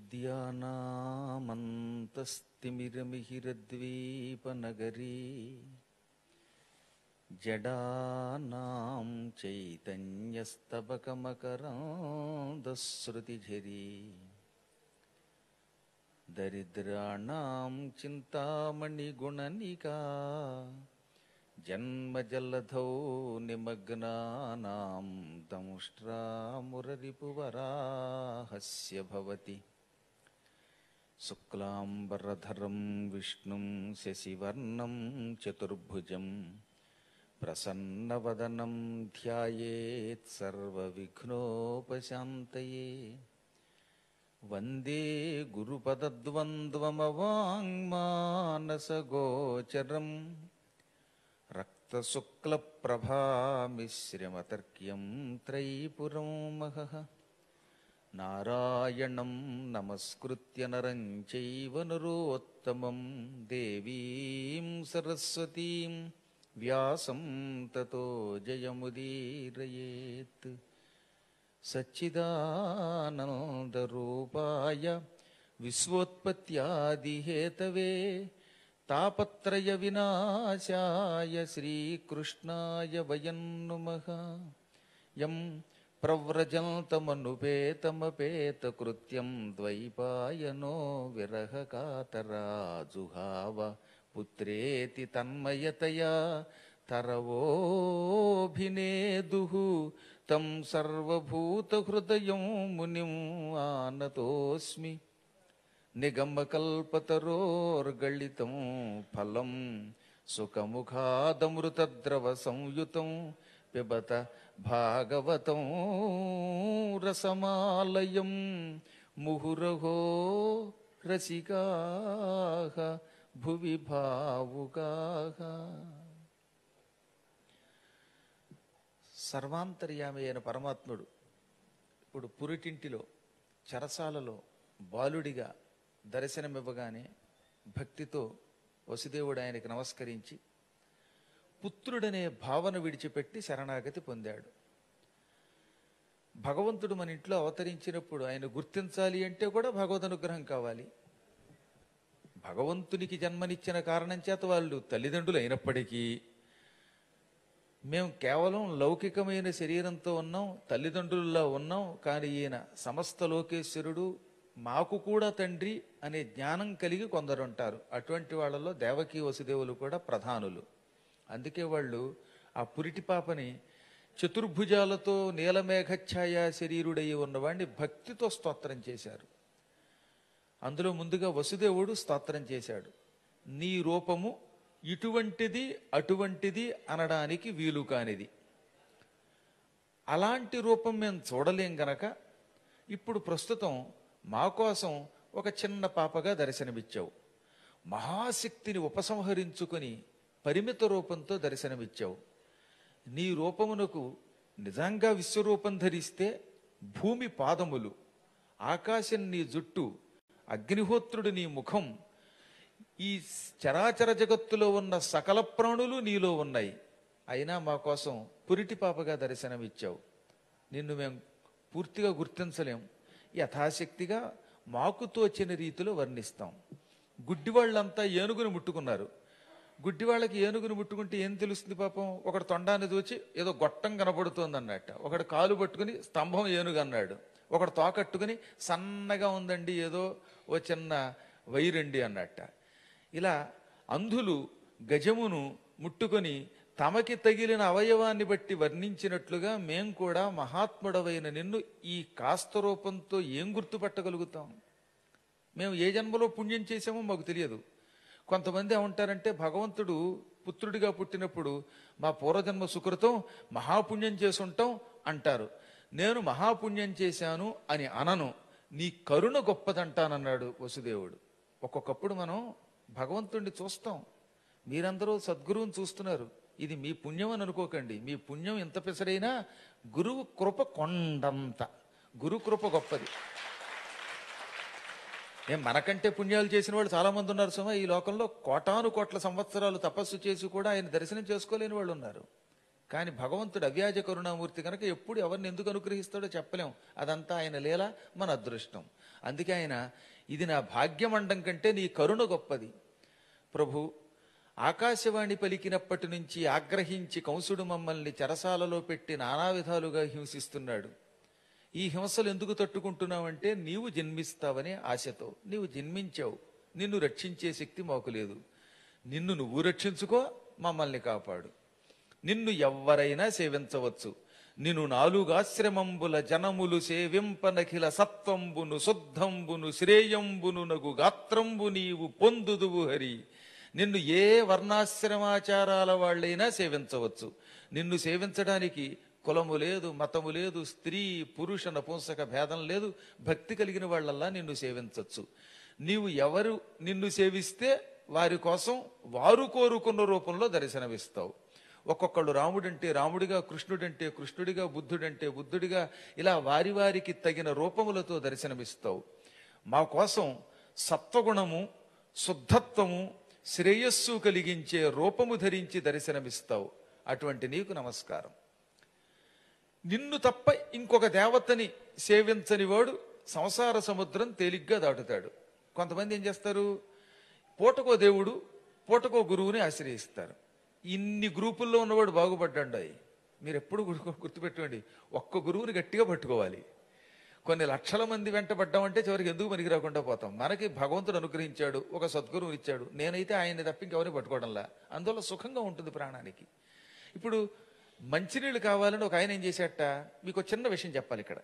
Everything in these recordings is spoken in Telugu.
విద్యానామంతస్తిమిరమిహిరద్వీపనగరీ జడానాం చైతన్యస్తబకమకరాంధశ్రుతిఝరీ దరిద్రాణం చింతామణిగుణనికా జన్మజలధౌ నిమగ్నానాం దంష్ట్రామురరిపువరాహస్య భవతి శుక్లాంబరధరం విష్ణుం శశివర్ణం చతుర్భుజం ప్రసన్నవదనం ధ్యాయేత్ సర్వవిఘ్నోపశాంతయే వందే గురుపదద్వంద్వమవాङ्మానసగోచరం రక్తశుక్లప్రభామిశ్రమతర్క్యం త్రైపురం మహః నారాయణం నమస్కృత్య నరం చైవ నరోత్తమం దేవీం సరస్వతీం వ్యాసం తతో జయముదీరయేత్ సచ్చిదానందరూపాయ విశ్వోత్పత్యాదిహేతవే తాపత్రయ వినాశాయ శ్రీకృష్ణాయ వయం నుమః యం ప్రవ్రజంతమనుపేతమపేతకృత్యం ద్వైపాయనో విరహకాతరాజుహావ పుత్రేతి తన్మయతయా తరవోభినేదుః తం సర్వభూతహృదయం మునిం ఆనతోస్మి నిగమకల్పతరోర్గళితం ఫలం సుఖముఖాదమృతద్రవ సంయుతం పిబత భాగవతం రసమాలయం ముహురహో రసికాః భువి భావుకాః సర్వాంతర్యామి అయిన పరమాత్ముడు ఇప్పుడు పురిటింటిలో చెరసాలలో బాలుడిగా దర్శనమివ్వగానే భక్తితో వసుదేవుడు ఆయనకి నమస్కరించి పుత్రుడనే భావన విడిచిపెట్టి శరణాగతి పొందాడు భగవంతుడు మన ఇంట్లో అవతరించినప్పుడు ఆయన గుర్తించాలి అంటే కూడా భగవద్ అనుగ్రహం కావాలి భగవంతునికి జన్మనిచ్చిన కారణం చేత వాళ్ళు తల్లిదండ్రులు అయినప్పటికీ మేము కేవలం లౌకికమైన శరీరంతో ఉన్నాం తల్లిదండ్రుల్లో ఉన్నాం కానీ ఈయన సమస్త లోకేశ్వరుడు మాకు కూడా తండ్రి అనే జ్ఞానం కలిగి కొందరు ఉంటారు అటువంటి వాళ్ళలో దేవకీ వసుదేవులు కూడా ప్రధానులు అందుకే వాళ్ళు ఆ పురిటి పాపని చతుర్భుజాలతో నీలమేఘఛాయ శరీరుడయి ఉన్నవాడిని భక్తితో స్తోత్రం చేశారు అందులో ముందుగా వసుదేవుడు స్తోత్రం చేశాడు నీ రూపము ఇటువంటిది అటువంటిది అనడానికి వీలు కానిది అలాంటి రూపం మేము చూడలేం గనక ఇప్పుడు ప్రస్తుతం మా కోసం ఒక చిన్న పాపగా దర్శనమిచ్చావు మహాశక్తిని ఉపసంహరించుకొని పరిమిత రూపంతో దర్శనమిచ్చావు నీ రూపమునకు నిజంగా విశ్వరూపం ధరిస్తే భూమి పాదములు ఆకాశం నీ జుట్టు అగ్నిహోత్రుడు నీ ముఖం ఈ చరాచర జగత్తులో ఉన్న సకల ప్రాణులు నీలో ఉన్నాయి అయినా మా కోసం పురిటి పాపగా దర్శనమిచ్చావు నిన్ను మేము పూర్తిగా గుర్తించలేం యథాశక్తిగా మాకు తోచిన రీతిలో వర్ణిస్తాం గుడ్డి వాళ్ళంతా ఏనుగును ముట్టుకున్నారు గుడ్డి వాళ్ళకి ఏనుగును ముట్టుకుంటే ఏం తెలుస్తుంది పాపం ఒకడు తొండాన్ని దూచి ఏదో గొట్టం కనబడుతోంది అన్నట్ట ఒకడు కాలు పట్టుకుని స్తంభం ఏనుగు అన్నాడు ఒకడు తోకట్టుకుని సన్నగా ఉందండి ఏదో ఓ చిన్న వైరండి అన్నట్ట ఇలా అంధులు గజమును ముట్టుకొని తమకి తగిలిన అవయవాన్ని బట్టి వర్ణించినట్లుగా మేం కూడా మహాత్ముడవైన నిన్ను ఈ కాస్త రూపంతో ఏం గుర్తుపట్టగలుగుతాం మేము ఏ జన్మలో పుణ్యం చేసామో మాకు తెలియదు కొంతమంది ఏమంటారంటే భగవంతుడు పుత్రుడిగా పుట్టినప్పుడు మా పూర్వజన్మ సుకృతం మహాపుణ్యం చేసుంటాం అంటారు నేను మహాపుణ్యం చేశాను అని అనను నీ కరుణ గొప్పదంటానన్నాడు వసుదేవుడు ఒక్కొక్కప్పుడు మనం భగవంతుణ్ణి చూస్తాం మీరందరూ సద్గురువుని చూస్తున్నారు ఇది మీ పుణ్యం అని అనుకోకండి మీ పుణ్యం ఎంత పెసరైనా గురువు కృప కొండంత గురు కృప గొప్పది ఏం మనకంటే పుణ్యాలు చేసిన వాళ్ళు చాలా మంది ఉన్నారు సుమ ఈ లోకంలో కోటాను కోట్ల సంవత్సరాలు తపస్సు చేసి కూడా ఆయన దర్శనం చేసుకోలేని వాళ్ళు ఉన్నారు కానీ భగవంతుడు అవ్యాజ కరుణామూర్తి కనుక ఎప్పుడు ఎవరిని ఎందుకు అనుగ్రహిస్తాడో చెప్పలేం అదంతా ఆయన లీల మన అదృష్టం అందుకే ఆయన ఇది నా భాగ్యమండం కంటే నీ కరుణ గొప్పది ప్రభు ఆకాశవాణి పలికినప్పటి నుంచి ఆగ్రహించి కంసుడు మమ్మల్ని చెరసాలలో పెట్టి నానా విధాలుగా హింసిస్తున్నాడు ఈ హింసలు ఎందుకు తట్టుకుంటున్నావంటే నీవు జన్మిస్తావనే ఆశతో నీవు జన్మించావు నిన్ను రక్షించే శక్తి మాకు లేదు నిన్ను నువ్వు రక్షించుకో మమ్మల్ని కాపాడు నిన్ను ఎవ్వరైనా సేవించవచ్చు నిన్ను నాలుగాశ్రమంబుల జనములు సేవింపనఖిల సత్వంబును శుద్ధంబును శ్రేయంబును నగు గాత్రంబు నీవు పొందుదువు హరి నిన్ను ఏ వర్ణాశ్రమాచారాల వాళ్ళైనా సేవించవచ్చు నిన్ను సేవించడానికి కులము లేదు మతము లేదు స్త్రీ పురుష నపుంసక భేదం లేదు భక్తి కలిగిన వాళ్ళల్లా నిన్ను సేవించవచ్చు నీవు ఎవరు నిన్ను సేవిస్తే వారి కోసం వారు కోరుకున్న రూపంలో దర్శనమిస్తావు ఒక్కొక్కళ్ళు రాముడంటే రాముడిగా కృష్ణుడంటే కృష్ణుడిగా బుద్ధుడంటే బుద్ధుడిగా ఇలా వారి వారికి తగిన రూపములతో దర్శనమిస్తావు మా కోసం సత్వగుణము శుద్ధత్వము శ్రేయస్సు కలిగించే రూపము ధరించి దర్శనమిస్తావు అటువంటి నీకు నమస్కారం నిన్ను తప్ప ఇంకొక దేవతని సేవించని వాడు సంసార సముద్రం తేలిగ్గా దాటుతాడు కొంతమంది ఏం చేస్తారు పూటకో దేవుడు పూటకో గురువుని ఆశ్రయిస్తారు ఇన్ని గ్రూపుల్లో ఉన్నవాడు బాగుపడ్డాడు మీరు ఎప్పుడు గుర్తు- గుర్తుపెట్టుకోండి ఒక్క గురువుని గట్టిగా పట్టుకోవాలి కొన్ని లక్షల మంది వెంట పడ్డామంటే చివరికి ఎందుకు పనికి రాకుండా పోతాం మనకి భగవంతుడు అనుగ్రహించాడు ఒక సద్గురువుని ఇచ్చాడు నేనైతే ఆయన్ని తప్ప ఇంకెవరిని పట్టుకోవడంలా అందువల్ల సుఖంగా ఉంటుంది ప్రాణానికి ఇప్పుడు మంచినీళ్ళు కావాలని ఒక ఆయన ఏం చేశాట మీకు ఒక చిన్న విషయం చెప్పాలి ఇక్కడ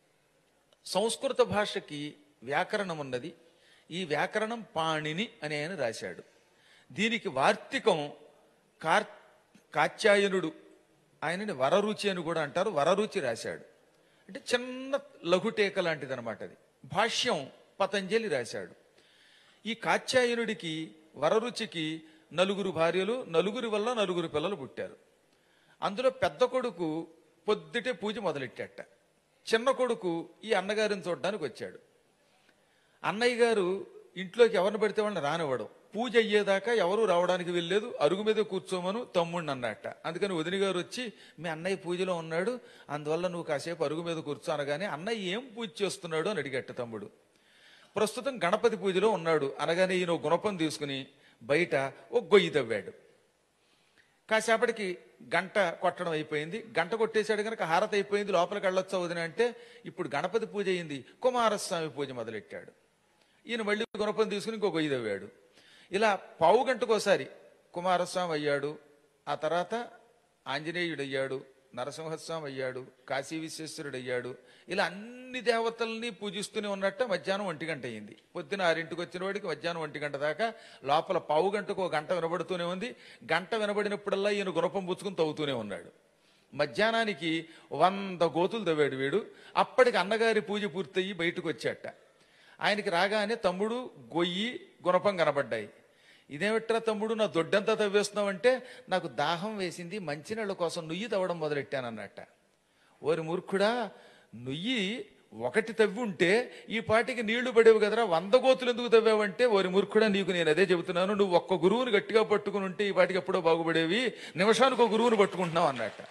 సంస్కృత భాషకి వ్యాకరణం ఉన్నది ఈ వ్యాకరణం పాణిని అని ఆయన రాశాడు దీనికి వార్తికం కార్ కాత్యాయనుడు ఆయనని వరరుచి అని కూడా అంటారు వరరుచి రాశాడు అంటే చిన్న లఘుటేక లాంటిది అనమాట అది భాష్యం పతంజలి రాశాడు ఈ కాత్యాయనుడికి వరరుచికి నలుగురు భార్యలు నలుగురి వల్ల నలుగురు పిల్లలు పుట్టారు అందులో పెద్ద కొడుకు పొద్దుటే పూజ మొదలెట్టాట చిన్న కొడుకు ఈ అన్నగారిని చూడడానికి వచ్చాడు అన్నయ్య గారు ఇంట్లోకి ఎవరిని పడితే వాళ్ళని రానివ్వడం పూజ అయ్యేదాకా ఎవరు రావడానికి వెళ్ళలేదు అరుగు మీద కూర్చోమను తమ్ముడిని అన్నట్ట అందుకని వదిన గారు వచ్చి మీ అన్నయ్య పూజలో ఉన్నాడు అందువల్ల నువ్వు కాసేపు అరుగు మీద కూర్చో అనగానే అన్నయ్య ఏం పూజ చేస్తున్నాడు అని అడిగట్ట తమ్ముడు ప్రస్తుతం గణపతి పూజలో ఉన్నాడు అనగానే ఈయన ఓ గుణపం తీసుకుని బయట ఓ గొయ్యి తవ్వాడు కాసేపటికి గంట కొట్టడం అయిపోయింది గంట కొట్టేశాడు కనుక హారతి అయిపోయింది లోపలికి వెళ్ళొచ్చా వదిన అంటే ఇప్పుడు గణపతి పూజ అయింది కుమారస్వామి పూజ మొదలెట్టాడు ఈయన మళ్ళీ గుణపం తీసుకుని ఇంకో గొయ్యి తవ్వాడు ఇలా పావు గంటకోసారి కుమారస్వామి అయ్యాడు ఆ తర్వాత ఆంజనేయుడు అయ్యాడు నరసింహస్వామి అయ్యాడు కాశీ విశ్వేశ్వరుడు అయ్యాడు ఇలా అన్ని దేవతల్ని పూజిస్తూనే ఉన్నట్ట మధ్యాహ్నం ఒంటి గంట అయింది పొద్దున ఆరింటికి వచ్చిన వాడికి మధ్యాహ్నం ఒంటి గంట దాకా లోపల పావు గంటకు ఒక గంట వినబడుతూనే ఉంది గంట వినబడినప్పుడల్లా ఈయన గుణపం పుచ్చుకుని తవ్వుతూనే ఉన్నాడు మధ్యాహ్నానికి వంద గోతులు తవ్వాడు వీడు అప్పటికి అన్నగారి పూజ పూర్తయి బయటకు వచ్చాట ఆయనకి రాగానే తమ్ముడు గొయ్యి గుణపం కనబడ్డాయి ఇదేమిట్రా తమ్ముడు నా దొడ్డంతా తవ్వేస్తున్నావంటే నాకు దాహం వేసింది మంచినీళ్ళ కోసం నుయ్యి తవ్వడం మొదలెట్టానన్నట్ట ఓరి మూర్ఖుడా నుయ్యి ఒకటి తవ్వి ఉంటే ఈ పాటికి నీళ్లు పడేవి కదరా వంద గోతులు ఎందుకు తవ్వావంటే ఓరి మూర్ఖుడా నీకు నేను అదే చెబుతున్నాను నువ్వు ఒక్క గురువుని గట్టిగా పట్టుకుని ఉంటే ఈ పాటికి ఎప్పుడో బాగుపడేవి నిమిషానికి ఒక గురువుని పట్టుకుంటున్నావు అన్నట్ట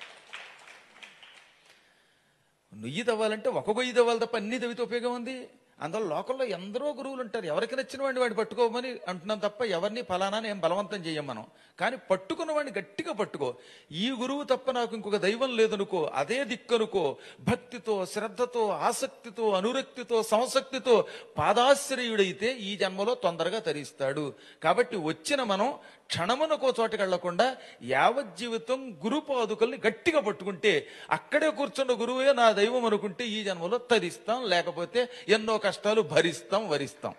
నుయ్యి తవ్వాలంటే ఒక గొయ్యి తవ్వాలి తప్ప అన్ని తవ్వితే ఉపయోగం ఉంది అందులో లోకల్లో ఎందరో గురువులు ఉంటారు ఎవరికి నచ్చిన వాడిని వాడిని పట్టుకోమని అంటున్నాం తప్ప ఎవరిని ఫలానా ఏం బలవంతం చేయం మనం కానీ పట్టుకున్న వాడిని గట్టిగా పట్టుకో ఈ గురువు తప్ప నాకు ఇంకొక దైవం లేదనుకో అదే దిక్కనుకో భక్తితో శ్రద్ధతో ఆసక్తితో అనురక్తితో సంసక్తితో పాదాశ్రయుడైతే ఈ జన్మలో తొందరగా తరిస్తాడు కాబట్టి వచ్చిన మనం క్షణమునకో చోటకి వెళ్లకుండా యావజ్జీవితం గురు పాదుకల్ని గట్టిగా పట్టుకుంటే అక్కడే కూర్చున్న గురువే నా దైవం అనుకుంటే ఈ జన్మలో తరిస్తాం లేకపోతే ఎన్నో కష్టాలు భరిస్తాం వరిస్తాం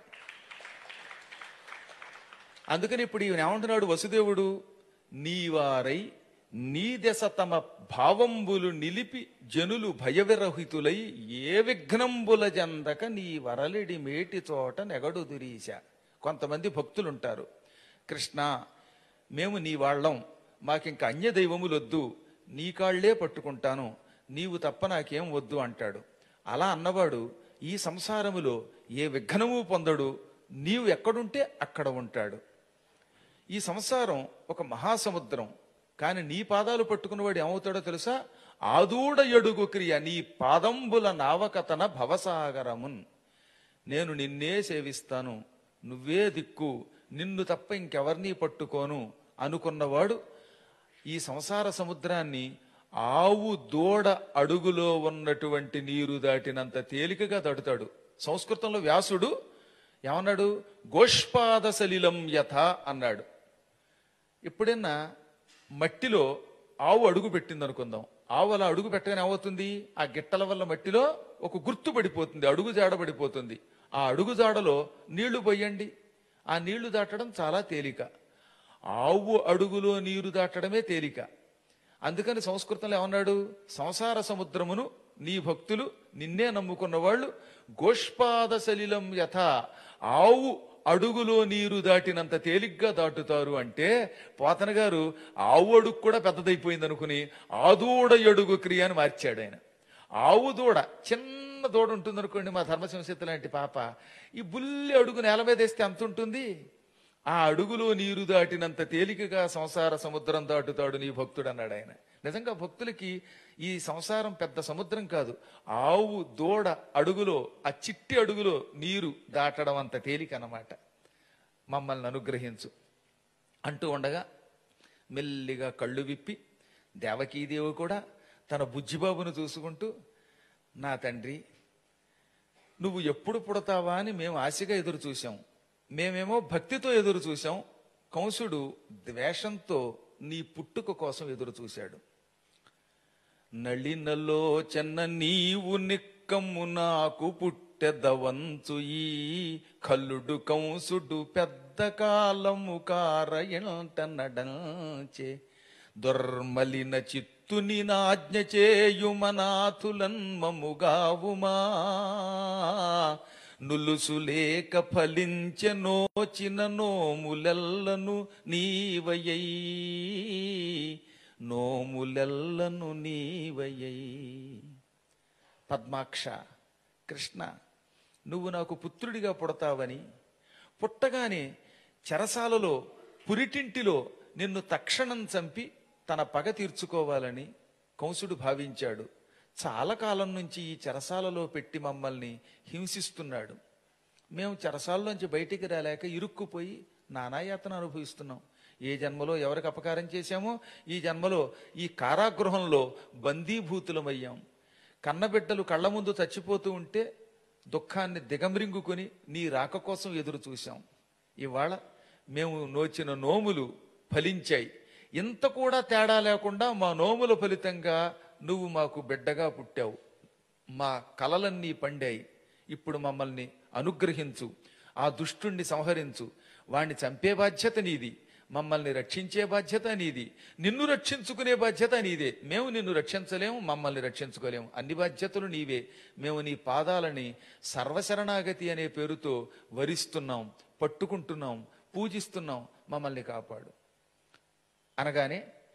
అందుకని ఇప్పుడు ఈయన ఏమంటున్నాడు వసుదేవుడు నీవారై నీ దశ తమ భావంబులు నిలిపి జనులు భయవిరహితులై ఏ విఘ్నంబుల జందక నీ వరలిడి మేటి చోట నెగడు దురీశ కొంతమంది భక్తులుంటారు కృష్ణ మేము నీ వాళ్ళం మాకింక అన్య దైవములొద్దు నీ కాళ్లే పట్టుకుంటాను నీవు తప్ప నాకేం వద్దు అంటాడు అలా అన్నవాడు ఈ సంసారములో ఏ విఘ్నము పొందడు నీవు ఎక్కడుంటే అక్కడ ఉంటాడు ఈ సంసారం ఒక మహాసముద్రం కానీ నీ పాదాలు పట్టుకున్నవాడు ఏమవుతాడో తెలుసా ఆదూడ ఎడుగు క్రియ నీ పాదంబుల నావకతన భవసాగరమున్ నేను నిన్నే సేవిస్తాను నువ్వే దిక్కు నిన్ను తప్ప ఇంకెవర్నీ పట్టుకోను అనుకున్నవాడు ఈ సంసార సముద్రాన్ని ఆవు దూడ అడుగులో ఉన్నటువంటి నీరు దాటినంత తేలికగా దాటుతాడు సంస్కృతంలో వ్యాసుడు ఏమన్నాడు గోష్పాద సలిలం యథ అన్నాడు ఎప్పుడైనా మట్టిలో ఆవు అడుగు పెట్టింది అనుకుందాం ఆవు అలా అడుగు పెట్టగానే ఏమవుతుంది ఆ గిట్టల వల్ల మట్టిలో ఒక గుర్తు పడిపోతుంది అడుగు జాడ పడిపోతుంది ఆ అడుగు జాడలో నీళ్లు పోయండి ఆ నీళ్లు దాటడం చాలా తేలిక ఆవు అడుగులో నీరు దాటడమే తేలిక అందుకని సంస్కృతంలో ఏమన్నాడు సంసార సముద్రమును నీ భక్తులు నిన్నే నమ్ముకున్న వాళ్ళు గోష్పాద సలిలం యథ ఆవు అడుగులో నీరు దాటినంత తేలిగ్గా దాటుతారు అంటే పోతన గారు ఆవు అడుగు కూడా పెద్దదైపోయింది అనుకుని ఆదూడ అడుగు క్రియ అని మార్చాడు ఆయన ఆవు దూడ చిన్న దూడ ఉంటుంది అనుకోండి మా ధర్మసంస్థ లాంటి పాప ఈ బుల్లి అడుగు నేల మీద వేస్తే ఎంత ఉంటుంది ఆ అడుగులో నీరు దాటినంత తేలికగా సంసార సముద్రం దాటుతాడు నీ భక్తుడు అన్నాడు ఆయన నిజంగా భక్తులకి ఈ సంసారం పెద్ద సముద్రం కాదు ఆవు దూడ అడుగులో ఆ చిట్టి అడుగులో నీరు దాటడం అంత తేలిక అన్నమాట మమ్మల్ని అనుగ్రహించు అంటూ ఉండగా మెల్లిగా కళ్ళు విప్పి దేవకీదేవి కూడా తన బుజ్జిబాబును చూసుకుంటూ నా తండ్రి నువ్వు ఎప్పుడు పుడతావా అని మేము ఆశగా ఎదురు చూశాం మేమేమో భక్తితో ఎదురు చూశాం కంసుడు ద్వేషంతో నీ పుట్టుక కోసం ఎదురు చూశాడు నళినలో చెన్న నీవు నిక్కమ్ము నాకు పుట్టెదవంచు ఈ కల్లుడు కంసుడు పెద్ద కాలము కారయంట నడంచే దుర్మలిన చిత్తుని నాజ్ఞ చేయుమనాథులన్మముగావుమా నులుసులేక ఫలించె నోచిన నోములెల్లను నీవయ్యై నోములెల్లను నీవయ్యై పద్మాక్ష కృష్ణ నువ్వు నాకు పుత్రుడిగా పుడతావని పుట్టగానే చెరసాలలో పురిటింటిలో నిన్ను తక్షణం చంపి తన పగ తీర్చుకోవాలని కంసుడు భావించాడు చాలా కాలం నుంచి ఈ చెరసాలలో పెట్టి మమ్మల్ని హింసిస్తున్నాడు మేము చెరసాలలోంచి బయటికి రాలేక ఇరుక్కుపోయి నానాయాతన అనుభవిస్తున్నాం ఏ జన్మలో ఎవరికి అపకారం చేశామో ఈ జన్మలో ఈ కారాగృహంలో బందీభూతులమయ్యాం కన్నబిడ్డలు కళ్ళ ముందు చచ్చిపోతూ ఉంటే దుఃఖాన్ని దిగమ్రింగుకొని నీ రాక కోసం ఎదురు చూశాం ఇవాళ మేము నోచిన నోములు ఫలించాయి ఇంత కూడా తేడా లేకుండా మా నోముల ఫలితంగా నువ్వు మాకు బిడ్డగా పుట్టావు మా కలలన్నీ పండాయి ఇప్పుడు మమ్మల్ని అనుగ్రహించు ఆ దుష్టుణ్ణి సంహరించు వాణ్ణి చంపే బాధ్యత నీది మమ్మల్ని రక్షించే బాధ్యత నీది నిన్ను రక్షించుకునే బాధ్యత నీదే మేము నిన్ను రక్షించలేము మమ్మల్ని రక్షించుకోలేము అన్ని బాధ్యతలు నీవే మేము నీ పాదాలని సర్వశరణాగతి అనే పేరుతో వరిస్తున్నాం పట్టుకుంటున్నాం పూజిస్తున్నాం మమ్మల్ని కాపాడు అనగానే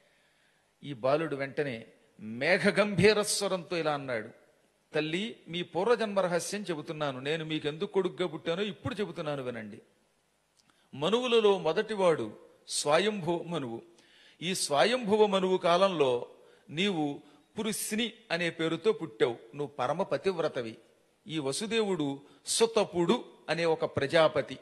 ఈ బాలుడు వెంటనే మేఘగంభీర స్వరంతో ఇలా అన్నాడు తల్లి మీ పూర్వజన్మ రహస్యం చెబుతున్నాను నేను మీకెందుకు కొడుగ్గా పుట్టానో ఇప్పుడు చెబుతున్నాను వినండి మనువులలో మొదటివాడు స్వయంభువ మనువు ఈ స్వయంభువ మనువు కాలంలో నీవు పురుస్ని అనే పేరుతో పుట్టావు నువ్వు పరమ పతివ్రతవి ఈ వసుదేవుడు సుతపుడు అనే ఒక ప్రజాపతి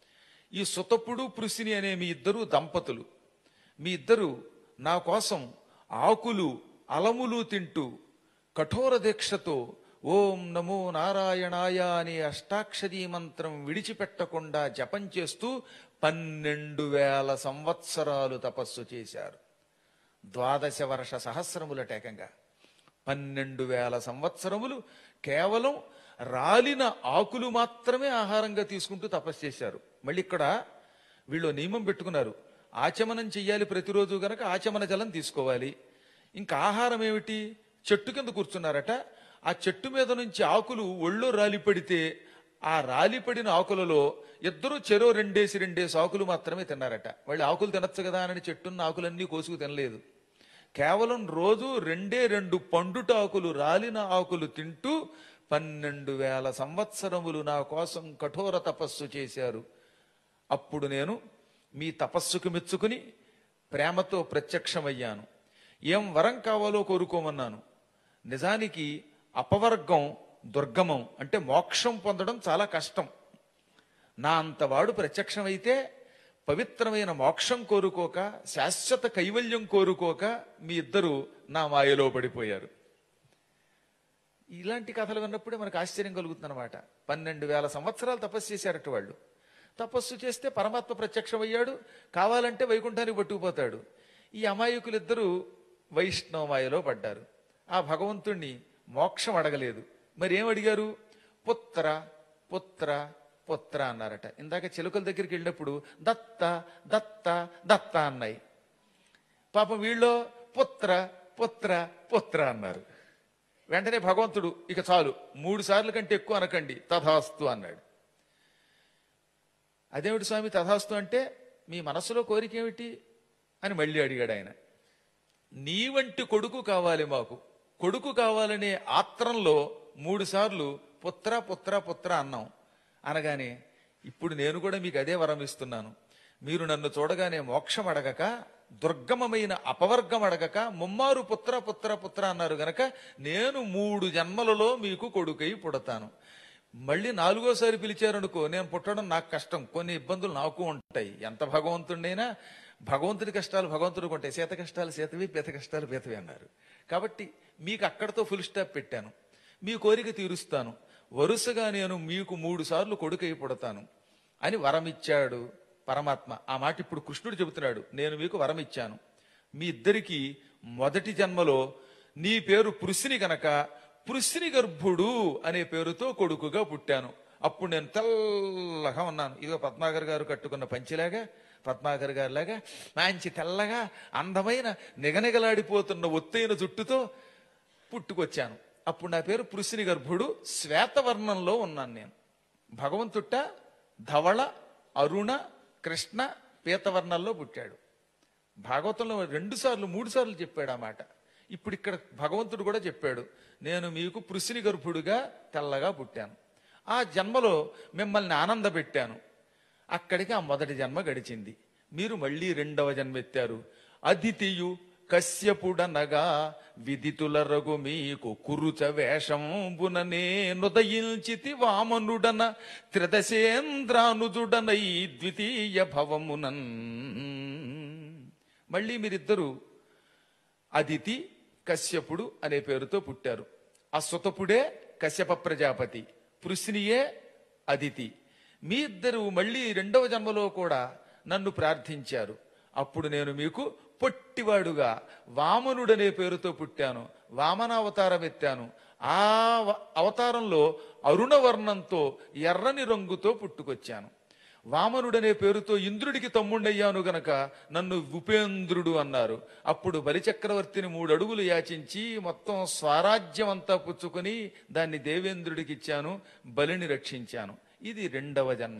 ఈ సుతపుడు పృసిని అనే మీ ఇద్దరు దంపతులు మీ ఇద్దరు నా కోసం ఆకులు అలములు తింటూ కఠోర దీక్షతో ఓం నమో నారాయణాయ అనే అష్టాక్షరీ మంత్రం విడిచిపెట్టకుండా జపం చేస్తూ పన్నెండు వేల సంవత్సరాలు తపస్సు చేశారు ద్వాదశ వర్ష సహస్రముల టేకంగా పన్నెండు వేల సంవత్సరములు కేవలం రాలిన ఆకులు మాత్రమే ఆహారంగా తీసుకుంటూ తపస్సు చేశారు మళ్ళీ ఇక్కడ వీళ్ళు నియమం పెట్టుకున్నారు ఆచమనం చెయ్యాలి ప్రతిరోజు గనక ఆచమన జలం తీసుకోవాలి ఇంకా ఆహారం ఏమిటి చెట్టు కింద కూర్చున్నారట ఆ చెట్టు మీద నుంచి ఆకులు ఒళ్ళో రాలిపడితే ఆ రాలిపడిన ఆకులలో ఇద్దరు చెరో రెండేసి రెండేసి ఆకులు మాత్రమే తిన్నారట వాళ్ళు ఆకులు తినచ్చు కదా అని చెట్టున్న ఆకులన్నీ కోసుకు తినలేదు కేవలం రోజు రెండే రెండు పండుటాకులు రాలిన ఆకులు తింటూ పన్నెండు వేల సంవత్సరములు నా కోసం కఠోర తపస్సు చేశారు అప్పుడు నేను మీ తపస్సుకు మెచ్చుకుని ప్రేమతో ప్రత్యక్షమయ్యాను ఏం వరం కావాలో కోరుకోమన్నాను నిజానికి అపవర్గం దుర్గమం అంటే మోక్షం పొందడం చాలా కష్టం నా అంతవాడు ప్రత్యక్షమైతే పవిత్రమైన మోక్షం కోరుకోక శాశ్వత కైవల్యం కోరుకోక మీ ఇద్దరు నా మాయలో పడిపోయారు ఇలాంటి కథలు విన్నప్పుడే మనకు ఆశ్చర్యం కలుగుతుంది అనమాట పన్నెండు వేల సంవత్సరాలు తపస్సు చేశారట వాళ్ళు తపస్సు చేస్తే పరమాత్మ ప్రత్యక్షమయ్యాడు కావాలంటే వైకుంఠానికి పట్టుకుపోతాడు ఈ అమాయకులిద్దరూ వైష్ణవ మాయలో పడ్డారు ఆ భగవంతుణ్ణి మోక్షం అడగలేదు మరి ఏం అడిగారు పుత్ర పుత్ర పుత్ర అన్నారట ఇందాక చిలుకల దగ్గరికి వెళ్ళినప్పుడు దత్త దత్త దత్త అన్నాయి పాపం వీళ్ళు పుత్ర పుత్ర పుత్ర అన్నారు వెంటనే భగవంతుడు ఇక చాలు మూడు సార్లు కంటే ఎక్కువ అనకండి తథాస్తు అన్నాడు అదేమిటి స్వామి తథాస్తు అంటే మీ మనసులో కోరిక ఏమిటి అని మళ్ళీ అడిగాడు ఆయన నీ వంటి కొడుకు కావాలి మాకు కొడుకు కావాలనే ఆత్రంలో మూడు సార్లు పుత్ర పుత్ర పుత్ర అన్నాం అనగానే ఇప్పుడు నేను కూడా మీకు అదే వరం ఇస్తున్నాను మీరు నన్ను చూడగానే మోక్షం అడగక దుర్గమమైన అపవర్గం అడగక ముమ్మారు పుత్ర పుత్ర పుత్ర అన్నారు గనక నేను మూడు జన్మలలో మీకు కొడుకై పుడతాను మళ్ళీ నాలుగోసారి పిలిచారనుకో నేను పుట్టడం నాకు కష్టం కొన్ని ఇబ్బందులు నాకు ఉంటాయి ఎంత భగవంతుడైనా భగవంతుడి కష్టాలు భగవంతుడికి ఉంటాయి సీత కష్టాలు సీతవి పీత కష్టాలు పీతవి అన్నారు కాబట్టి మీకు అక్కడతో ఫుల్ స్టాప్ పెట్టాను మీ కోరిక తీరుస్తాను వరుసగా నేను మీకు మూడు సార్లు కొడుకై పుడతాను అని వరమిచ్చాడు పరమాత్మ ఆ మాట ఇప్పుడు కృష్ణుడు చెబుతున్నాడు నేను మీకు వరం ఇచ్చాను మీ ఇద్దరికి మొదటి జన్మలో నీ పేరు పృశ్ని గనక పృశ్ని గర్భుడు అనే పేరుతో కొడుకుగా పుట్టాను అప్పుడు నేను తెల్లగా ఉన్నాను ఇదిగో పద్మాగర్ గారు కట్టుకున్న పంచిలాగా పద్మాగర్ గారి లాగా మంచి తెల్లగా అందమైన నిగనిగలాడిపోతున్న ఒత్తైన జుట్టుతో పుట్టుకొచ్చాను అప్పుడు నా పేరు పృశ్ని గర్భుడు శ్వేతవర్ణంలో ఉన్నాను నేను భగవంతుట్ట ధవళ అరుణ కృష్ణ పీతవర్ణంలో పుట్టాడు భాగవతంలో రెండు సార్లు మూడు సార్లు చెప్పాడు ఆ మాట ఇప్పుడు ఇక్కడ భగవంతుడు కూడా చెప్పాడు నేను మీకు పృశ్ని గర్భుడుగా తెల్లగా పుట్టాను ఆ జన్మలో మిమ్మల్ని ఆనందపెట్టాను అక్కడికి ఆ మొదటి జన్మ గడిచింది మీరు మళ్ళీ రెండవ జన్మ ఎత్తారు అదితియు కశ్యపుడనగా విదితుల రఘు మీకు కురుచ వేషంబుననే నుదయించితి వామనుడన త్రిదశేంద్రానుజుడనై ద్వితీయ భవమునన్ మళ్ళీ మీరిద్దరూ అదితి కశ్యపుడు అనే పేరుతో పుట్టారు ఆ సుతపుడే కశ్యప ప్రజాపతి పృశ్నియే అదితి మీ ఇద్దరు మళ్ళీ రెండవ జన్మలో కూడా నన్ను ప్రార్థించారు అప్పుడు నేను మీకు పొట్టివాడుగా వామనుడనే పేరుతో పుట్టాను వామనావతారం ఎత్తాను ఆ వ- అవతారంలో అరుణవర్ణంతో ఎర్రని రంగుతో పుట్టుకొచ్చాను వామనుడనే పేరుతో ఇంద్రుడికి తమ్ముడయ్యాను గనక నన్ను ఉపేంద్రుడు అన్నారు అప్పుడు బలిచక్రవర్తిని మూడు అడుగులు యాచించి మొత్తం స్వరాజ్యం అంతా పుచ్చుకొని దాన్ని దేవేంద్రుడికి ఇచ్చాను బలిని రక్షించాను ఇది రెండవ జన్మ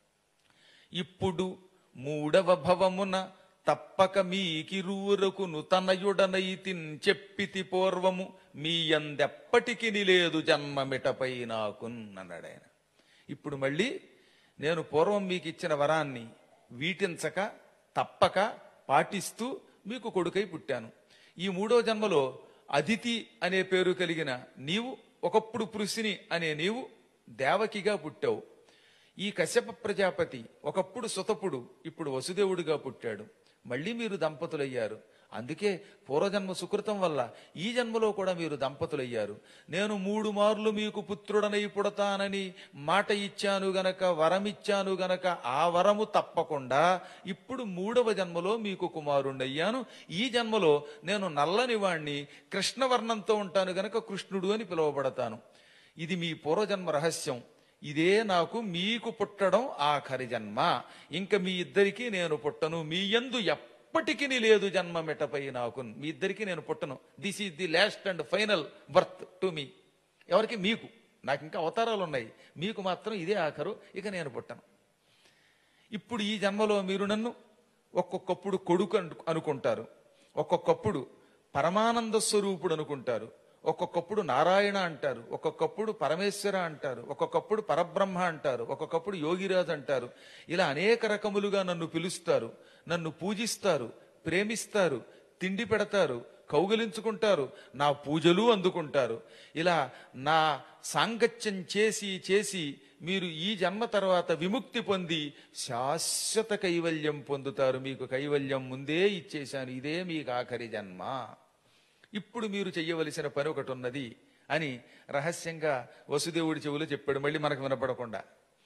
ఇప్పుడు మూడవ భవమున తప్పక మీకిరూరకు నుతనయుడనైతిన్ చెప్పితి పూర్వము మీ అందెప్పటికి లేదు జన్మమిటపై నాకున్ అన్నాడు ఆయన ఇప్పుడు మళ్ళీ నేను పూర్వం మీకు ఇచ్చిన వరాన్ని వీటించక తప్పక పాటిస్తూ మీకు కొడుకై పుట్టాను ఈ మూడో జన్మలో అదితి అనే పేరు కలిగిన నీవు ఒకప్పుడు పృశిని అనే నీవు దేవకిగా పుట్టావు ఈ కశ్యప ప్రజాపతి ఒకప్పుడు సుతపుడు ఇప్పుడు వసుదేవుడిగా పుట్టాడు మళ్ళీ మీరు దంపతులయ్యారు అందుకే పూర్వజన్మ సుకృతం వల్ల ఈ జన్మలో కూడా మీరు దంపతులయ్యారు నేను మూడు మార్లు మీకు పుత్రుడనై పుడతానని మాట ఇచ్చాను గనక వరమిచ్చాను గనక ఆ వరము తప్పకుండా ఇప్పుడు మూడవ జన్మలో మీకు కుమారుణ్ణయ్యాను ఈ జన్మలో నేను నల్లని వాణ్ణి కృష్ణవర్ణంతో ఉంటాను గనక కృష్ణుడు అని పిలువబడతాను ఇది మీ పూర్వజన్మ రహస్యం ఇదే నాకు మీకు పుట్టడం ఆఖరి జన్మ ఇంకా మీ ఇద్దరికి నేను పుట్టను మీ యందు ఎప్పటికీ లేదు జన్మ మిటపై నాకు మీ ఇద్దరికి నేను పుట్టను this is the last and final birth to మీ ఎవరికి మీకు నాకు ఇంకా అవతారాలు ఉన్నాయి మీకు మాత్రం ఇదే ఆఖరు ఇక నేను పుట్టను ఇప్పుడు ఈ జన్మలో మీరు నన్ను ఒక్కొక్కప్పుడు కొడుకు అను- అనుకుంటారు ఒక్కొక్కప్పుడు పరమానంద స్వరూపుడు అనుకుంటారు ఒక్కొక్కప్పుడు నారాయణ అంటారు ఒక్కొక్కప్పుడు పరమేశ్వర అంటారు ఒక్కొక్కప్పుడు పరబ్రహ్మ అంటారు ఒక్కొక్కప్పుడు యోగిరాజు అంటారు ఇలా అనేక రకములుగా నన్ను పిలుస్తారు నన్ను పూజిస్తారు ప్రేమిస్తారు తిండి పెడతారు కౌగిలించుకుంటారు నా పూజలు అందుకుంటారు ఇలా నా సాంగత్యం చేసి చేసి మీరు ఈ జన్మ తర్వాత విముక్తి పొంది శాశ్వత కైవల్యం పొందుతారు మీకు కైవల్యం ముందే ఇచ్చేశాను ఇదే మీకు ఆఖరి జన్మ ఇప్పుడు మీరు చెయ్యవలసిన పని ఒకటి ఉన్నది అని రహస్యంగా వసుదేవుడి చెవులు చెప్పాడు మళ్ళీ మనకు వినపడకుండా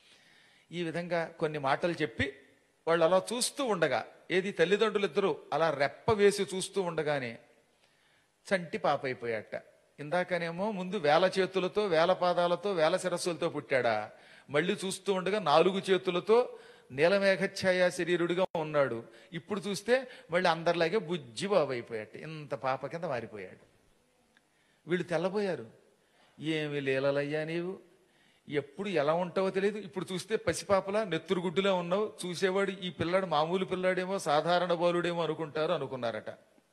ఈ విధంగా కొన్ని మాటలు చెప్పి వాళ్ళు అలా చూస్తూ ఉండగా ఏది తల్లిదండ్రులు ఇద్దరు అలా రెప్ప వేసి చూస్తూ ఉండగానే చంటి పాప అయిపోయాట ఇందాకనేమో ముందు వేల చేతులతో వేల పాదాలతో వేల శిరస్సులతో పుట్టాడా మళ్ళీ చూస్తూ ఉండగా నాలుగు చేతులతో నీలమేఘఛాయ శరీరుడిగా ఉన్నాడు ఇప్పుడు చూస్తే మళ్ళీ అందరిలాగే బుజ్జి బాబు అయిపోయాట ఇంత పాప కింద మారిపోయాడు వీళ్ళు తెల్లబోయారు ఏమి లీలలయ్యా నీవు ఎప్పుడు ఎలా ఉంటావో తెలియదు ఇప్పుడు చూస్తే పసిపాపలా నెత్తురుగుడ్డులా ఉన్నావు చూసేవాడు ఈ పిల్లాడు మామూలు పిల్లాడేమో సాధారణ బాలుడేమో అనుకుంటారు అనుకున్నారట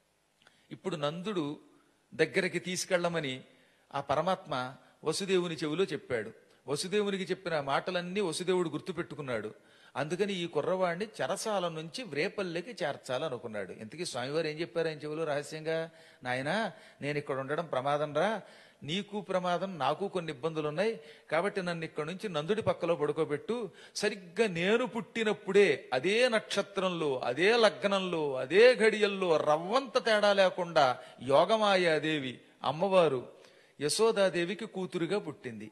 ఇప్పుడు నందుడు దగ్గరికి తీసుకెళ్ళమని ఆ పరమాత్మ వసుదేవుని చెవిలో చెప్పాడు వసుదేవునికి చెప్పిన మాటలన్నీ వసుదేవుడు గుర్తుపెట్టుకున్నాడు అందుకని ఈ కుర్రవాడిని చెరసాల నుంచి వ్రేపల్లెకి చేర్చాలనుకున్నాడు ఇంతకీ స్వామివారు ఏం చెప్పారు ఆయన చెవిలో రహస్యంగా నాయనా నేను ఇక్కడ ఉండడం ప్రమాదం రా నీకు ప్రమాదం నాకు కొన్ని ఇబ్బందులు ఉన్నాయి కాబట్టి నన్ను ఇక్కడ నుంచి నందుడి పక్కలో పడుకోబెట్టు సరిగ్గా నేను పుట్టినప్పుడే అదే నక్షత్రంలో అదే లగ్నంలో అదే ఘడియల్లో రవ్వంత తేడా లేకుండా యోగమాయాదేవి అమ్మవారు యశోదాదేవికి కూతురుగా పుట్టింది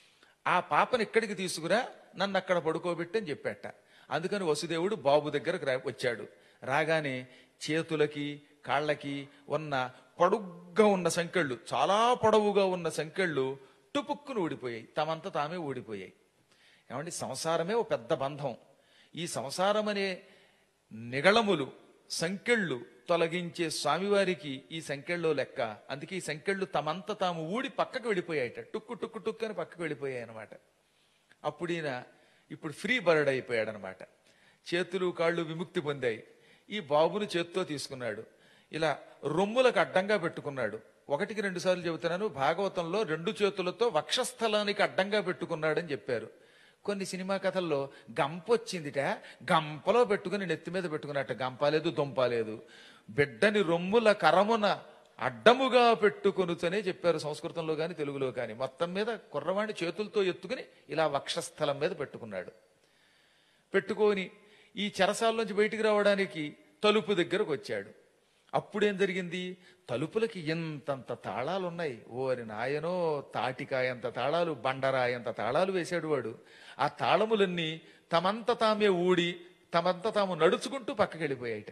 ఆ పాపను ఇక్కడికి తీసుకురా నన్ను అక్కడ పడుకోబెట్టి అని చెప్పాట అందుకని వసుదేవుడు బాబు దగ్గరకు రా- వచ్చాడు రాగానే చేతులకి కాళ్ళకి ఉన్న పొడుగ్గా ఉన్న సంకెళ్ళు చాలా పొడవుగా ఉన్న సంకెళ్ళు టుపుక్కును ఊడిపోయాయి తమంత తామే ఊడిపోయాయి ఏమండి సంసారమే ఒక పెద్ద బంధం ఈ సంసారం అనే నిగళములు సంకెళ్ళు తొలగించే స్వామివారికి ఈ సంకెళ్ళు లెక్క అందుకే ఈ సంకెళ్ళు తమంత తాము ఊడి పక్కకు వెళ్ళిపోయాయట టుక్కు టుక్కు టుక్కు అని పక్కకు వెళ్ళిపోయాయి అనమాట అప్పుడు ఈయన ఇప్పుడు ఫ్రీ బర్డ్ అయిపోయాడు అనమాట చేతులు కాళ్ళు విముక్తి పొందాయి ఈ బాబును చేత్తో తీసుకున్నాడు ఇలా రొమ్ములకు అడ్డంగా పెట్టుకున్నాడు ఒకటికి రెండు సార్లు చెబుతున్నాను భాగవతంలో రెండు చేతులతో వక్షస్థలానికి అడ్డంగా పెట్టుకున్నాడని చెప్పారు కొన్ని సినిమా కథల్లో గంప వచ్చిందిట గంపలో పెట్టుకుని నెత్తి మీద పెట్టుకున్నట్ట గంప లేదు దుంప లేదు బిడ్డని రొమ్ముల కరమున అడ్డముగా పెట్టుకొనుతనే చెప్పారు సంస్కృతంలో కానీ తెలుగులో కానీ మొత్తం మీద కుర్రవాణి చేతులతో ఎత్తుకుని ఇలా వక్షస్థలం మీద పెట్టుకున్నాడు పెట్టుకొని ఈ చెరసాల్లోంచి బయటికి రావడానికి తలుపు దగ్గరకు వచ్చాడు అప్పుడేం జరిగింది తలుపులకి ఎంతంత తాళాలు ఉన్నాయి ఓరి నాయనో తాటికాయంత తాళాలు బండరాయంత తాళాలు వేశాడు వాడు ఆ తాళములన్నీ తమంత తామే ఊడి తమంత తాము నడుచుకుంటూ పక్కకి వెళ్ళిపోయాయిట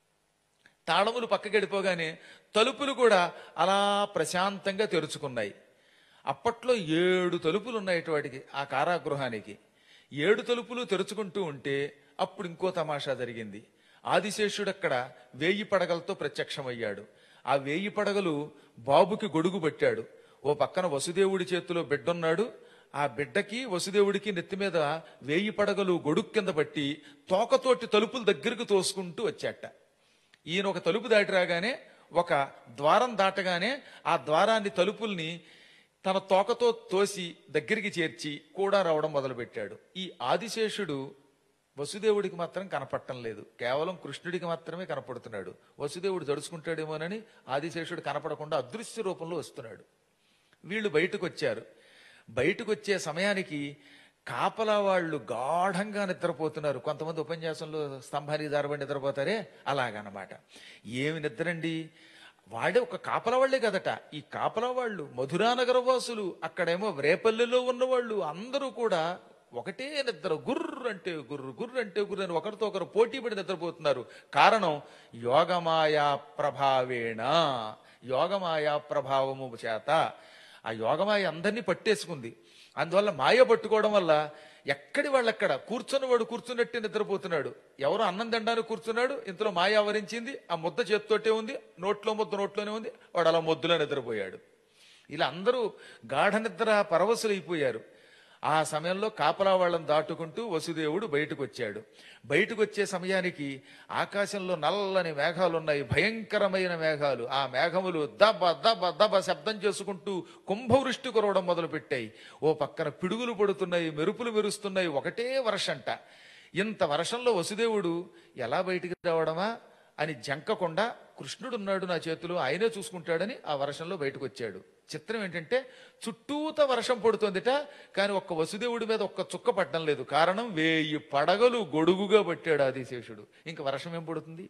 తాళములు పక్కకి వెళ్ళిపోగానే తలుపులు కూడా అలా ప్రశాంతంగా తెరుచుకున్నాయి అప్పట్లో ఏడు తలుపులు ఉన్నాయి వాటికి ఆ కారాగృహానికి ఏడు తలుపులు తెరుచుకుంటూ ఉంటే అప్పుడు ఇంకో తమాషా జరిగింది ఆదిశేషుడు అక్కడ వేయి పడగలతో ప్రత్యక్షమయ్యాడు ఆ వేయి పడగలు బాబుకి గొడుగు పట్టాడు ఓ పక్కన వసుదేవుడి చేతిలో బిడ్డున్నాడు ఆ బిడ్డకి వసుదేవుడికి నెత్తి మీద వేయి పడగలు గొడుగు కింద పట్టి తోకతోటి తలుపుల దగ్గరకు తోసుకుంటూ వచ్చాట ఈయన ఒక తలుపు దాటి రాగానే ఒక ద్వారం దాటగానే ఆ ద్వారాన్ని తలుపుల్ని తన తోకతో తోసి దగ్గరికి చేర్చి కూడా రావడం మొదలుపెట్టాడు ఈ ఆదిశేషుడు వసుదేవుడికి మాత్రం కనపడటం లేదు కేవలం కృష్ణుడికి మాత్రమే కనపడుతున్నాడు వసుదేవుడు జడుచుకుంటాడేమోనని ఆదిశేషుడు కనపడకుండా అదృశ్య రూపంలో వస్తున్నాడు వీళ్ళు బయటకు వచ్చారు బయటకు వచ్చే సమయానికి కాపలా వాళ్ళు గాఢంగా నిద్రపోతున్నారు కొంతమంది ఉపన్యాసంలో స్తంభానికి దారబడి నిద్రపోతారే అలాగనమాట ఏమి నిద్రండి వాడే ఒక కాపలా వాళ్లే కదట ఈ కాపలా వాళ్ళు మధురానగర వాసులు అక్కడేమో రేపల్లెలో ఉన్నవాళ్ళు అందరూ కూడా ఒకటే నిద్ర గుర్రు అంటే గుర్రు గుర్రు అంటే గుర్రు అని ఒకరితో ఒకరు పోటీ పడి నిద్రపోతున్నారు కారణం యోగమాయా ప్రభావేణ యోగమాయా ప్రభావము చేత ఆ యోగమాయ అందరినీ పట్టేసుకుంది అందువల్ల మాయ పట్టుకోవడం వల్ల ఎక్కడి వాళ్ళక్కడ కూర్చొని వాడు కూర్చున్నట్టే నిద్రపోతున్నాడు ఎవరో అన్నం తినడానికి కూర్చున్నాడు ఇంతలో మాయ ఆవరించింది ఆ ముద్ద చేతితోటే ఉంది నోట్లో ముద్ద నోట్లోనే ఉంది వాడు అలా ముద్దులో నిద్రపోయాడు ఇలా అందరూ గాఢ నిద్ర పరవశులైపోయారు ఆ సమయంలో కాపలా వాళ్ళని దాటుకుంటూ వసుదేవుడు బయటకు వచ్చాడు బయటకు వచ్చే సమయానికి ఆకాశంలో నల్లని మేఘాలు ఉన్నాయి భయంకరమైన మేఘాలు ఆ మేఘములు దబ దబ దబ శబ్దం చేసుకుంటూ కుంభవృష్టి కురవడం మొదలుపెట్టాయి ఓ పక్కన పిడుగులు పడుతున్నాయి మెరుపులు మెరుస్తున్నాయి ఒకటే వర్షంట ఇంత వర్షంలో వసుదేవుడు ఎలా బయటికి రావడమా అని జంకకుండా కృష్ణుడున్నాడు నా చేతిలో ఆయనే చూసుకుంటాడని ఆ వర్షంలో బయటకు వచ్చాడు చిత్రం ఏంటంటే చుట్టూత వర్షం పడుతోందిట కానీ ఒక్క వసుదేవుడి మీద ఒక్క చుక్క పట్టడం లేదు కారణం వేయి పడగలు గొడుగుగా పట్టాడు ఆదిశేషుడు ఇంక వర్షం ఏం పడుతుంది